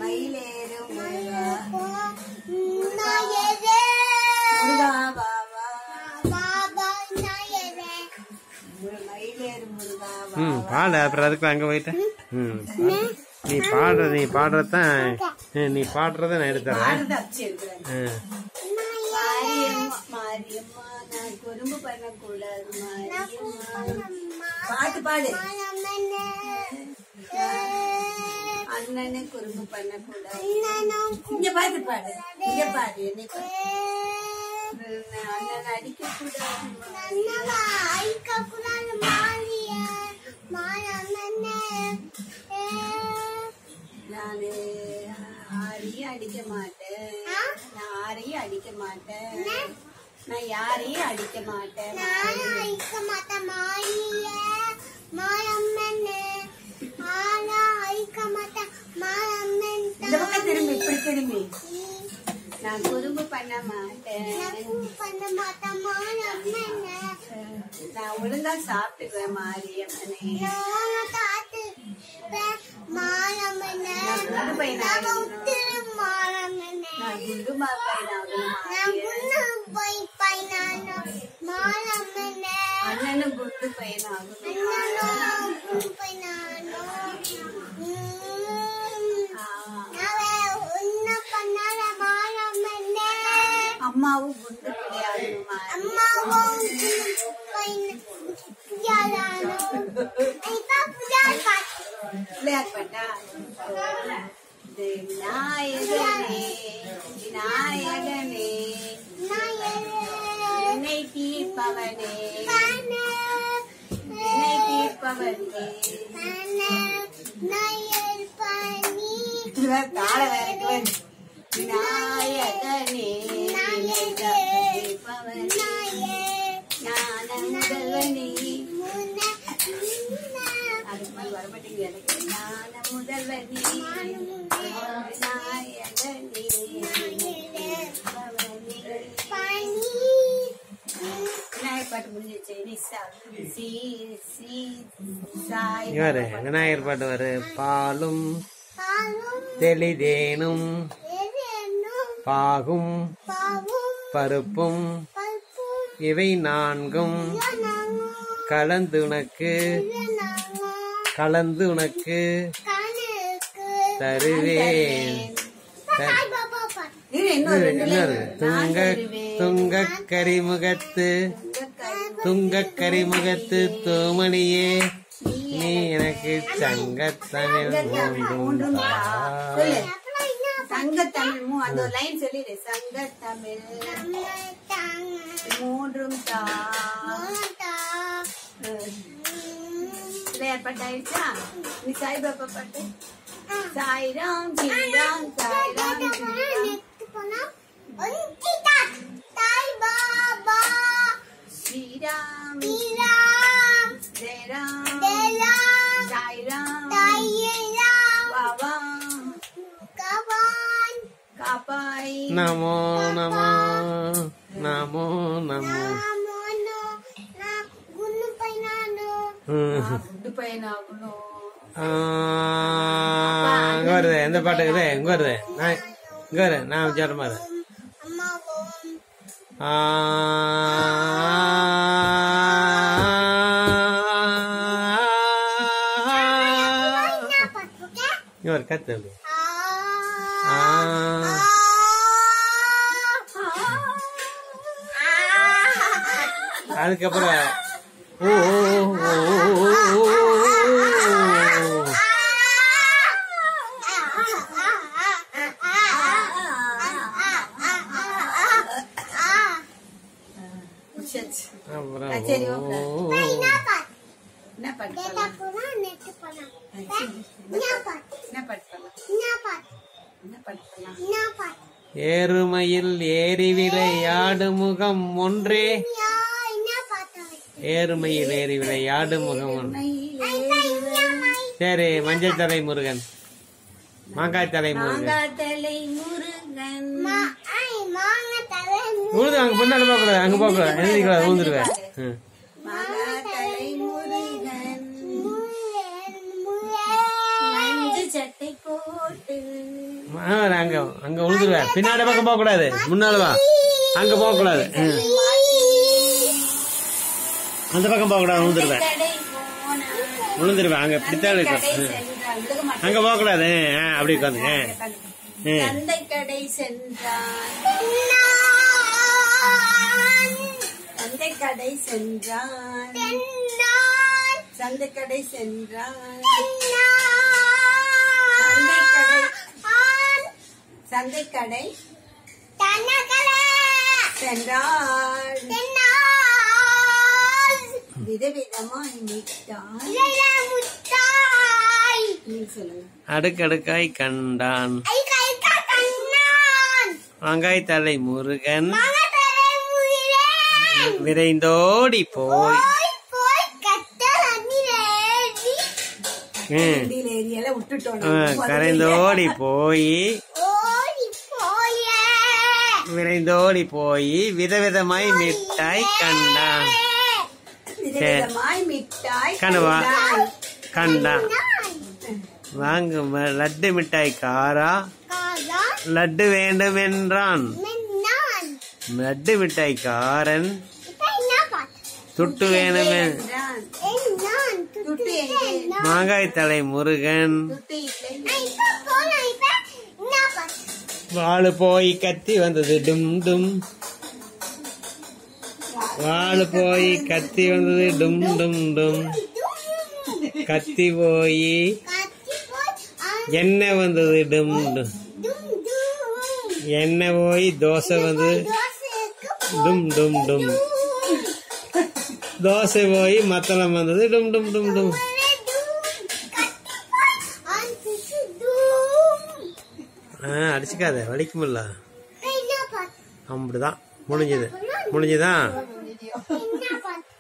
மயிலேறும் முருகா நான் எது முருகா பாபா பாபா நான் எது மயிலேறும் முருகா ம் பாடு அப்புறம் அதுக்கு அங்க போயிட்டேன் ம் நீ பாடுற நீ பாடுறதான் நீ பாடுறத நான் எடுத்துறேன் பாரத அச்சு இருக்கிறேன் ம். மாரியம்மா மாரியம்மா நான் குறும்பு பண்ணக்கூடாது மாரியம்மா பாட்டு பாடு அண்ணனு குறும்பு பண்ணக்கூடாது இங்க பாட்டு பாடு இங்க பாடு என்னை பாடு அண்ணன் அடிக்க கூடாது நானு யாரையும் அடிக்க மாட்டேன் நான் யாரையும் அடிக்க மாட்டேன் நான் யாரையும் அடிக்க மாட்டேன் இந்த பக்கம் திரும்பி இப்படி திரும்பி நான் குறும்பு பண்ண மாட்டேன் பண்ண மாட்டேன் மாயம்மன் நான் ஒழுங்கா சாப்பிட்டுக்குவேன் மாரியம்மனே நான் காத்து மாயம்மன் நான் குண்டு பையனாகணும் உத்திரு மாயம்மன் நான் குண்டு மாப்பையனாகணும் நான் மாரியம்மன். குண்டு போய் பையனானோ மாயம்மன் அண்ணனும் குண்டு பையனாகணும் நானும் குண்டு பையனானோ ஆ, நான் உன்ன பண்ணாத மாயம்மன் அம்மாவும் குண்டு பிள்ளையாகணும் அம்மாவும் குண்டு பையன் யாரானோ இப்ப புஜா காட்டு பிள்ளையார் பண்ணா விநாயகனே விநாயகனே நான் எது வினை தீர்ப்பவனே பண்ண வினை தீர்ப்பவனே இவர் தாழ வேறக்குவன் விநாயகனே வினை தீர்ப்பவனே ஞான முதல்வனே அதுக்கு மேல வரமாட்டேங்குது எனக்கு ஞான முதல்வனே விநாயகனே வினை தீர்ப்பவனே விநாயகர் பாட்டு முடிஞ்சிச்சு இனி சா- சி சி சாய் இவரு விநாயகர் பாட்டு வரு பாலும் தெளிதேனும் பாகும் பருப்பும் இவை நான்கும் கலந்து உனக்கு கலந்து உனக்கு தருவேன் த- இரு, இன்னொரு ரெண்டு இன்னொரு line. துங்க நான் தருவேன். துங்க கரிமுகத்து துங்க கரிமுகத்து தூமணியே நீ எனக்கு சங்கத்தமிழ் மூன்றும் தா. சொல்லு சங்கத்தமிழ் மூ அந்த ஒரு லைன் சொல்லிடு சங்கத்தமிழ் மூன்றும் தா பிள்ளையார் பாட்டு ஆயிடுச்சா நீ சாய்பாபா பாட்டு சாய்ராம் ஜீராம் சாய்ராம் ஜீராம் ஸ்ரீராம் ஜெயராம் சாய்ராம் பாபா காப்பாய் நமோ நமோ நமோ நமோ ம். ஃபுட்டு பையனாகணும் ஆ, இங்க வருது எந்த பாட்டு இருக்குது இங்க வருது நான் இங்க வருது நான் சொல்ற மாதிரி ஆ, இங்க ஒரு கத்து அப்படி. ஆ, அதுக்கப்புறம் ஓ ஓ, ஓ, ஓ, ஓ, ஓ, ஓ. சரி அப்புறம் ஆ, சரி, ஓ, ஓகே. ஓ, ஓ. என்ன பாட்டு பண்ணலாம் என்ன பாட்டு பண்ணலாம் என்ன பாட்டு பண்ணலாம் ஏறுமையில் ஏறி விளையாடு முகம் ஒன்றே ஏறுமையில் ஏறி விளையாடு முகம் ஒன்று சரி மஞ்சள் தலை முருகன் மாங்காய் தலை முருகன் மாங்காத்தலை முருகன் உழுது அங்க பின்னாடி போக கூடாது அங்க போக கூடாது எழுதிக்கூடாது ஊந்துருவேன் ம். மாங்காத்தலை முருகன் மஞ்சள் சட்டை போட்டு ஆ, அங்க அங்க விழுந்துருவேன் பின்னாடி பக்கம் போக கூடாது முன்னால வா அங்க போக கூடாது ம். அந்த பக்கம் போக கூடாது விழுந்துருவேன் கடை போனான் விழுந்துருவேன் அங்க இப்படித்தான் இருக்கும் கடை ம். சென்றான் விழுக மாட்டான். அங்க போக கூடாது ஆ, அப்படி உட்காந்து ம். சந்தை கடை சென்றான் சந்தை கடை சென்றான் சந்தை கடை சென்றான் சந்தை கடை சந்தை கடை சென்றான் விதவிதமாய் மிட்டாய் நீ சொல்லுங்க அடுக்கடுக்காய் கண்டான் மாங்காய் தலை முருகன் விரைந்தோடி போய் ம். வண்டியில ஏரியால விட்டுட்டோம் ஆ, நம்ம. கரைந்தோடி போய் விரைந்தோடி போய் விதவிதமாய் மிட்டாய் கண்டான் விதவிதமாய் மிட்டாய் கனவா? கண்டான். கண்டான் வாங்க ம- லட்டு மிட்டாய் காரா லட்டு வேண்டும் என்றான் லட்டு மிட்டாய் காரன் துட்டு வேணுமே என்றான். துட்டு எங்கே? மாங்காய் தலை முருகன் துட்டு இல்லை. வாழு போய் கத்தி வந்தது டும் டும் வாழு போய் கத்தி வந்தது டும் டும் டும் கத்தி போய் எண்ணெய் வந்தது டும் டும் எண்ணெய் போய் தோசை வந்து டும் டும் டும் தோசை போய் மத்தளம் வந்தது டும் டும் டும் டும் ஆ அடிச்சுக்காத வலிக்குமில்ல அப்படிதான் முடிஞ்சது முடிஞ்சுதா என்ன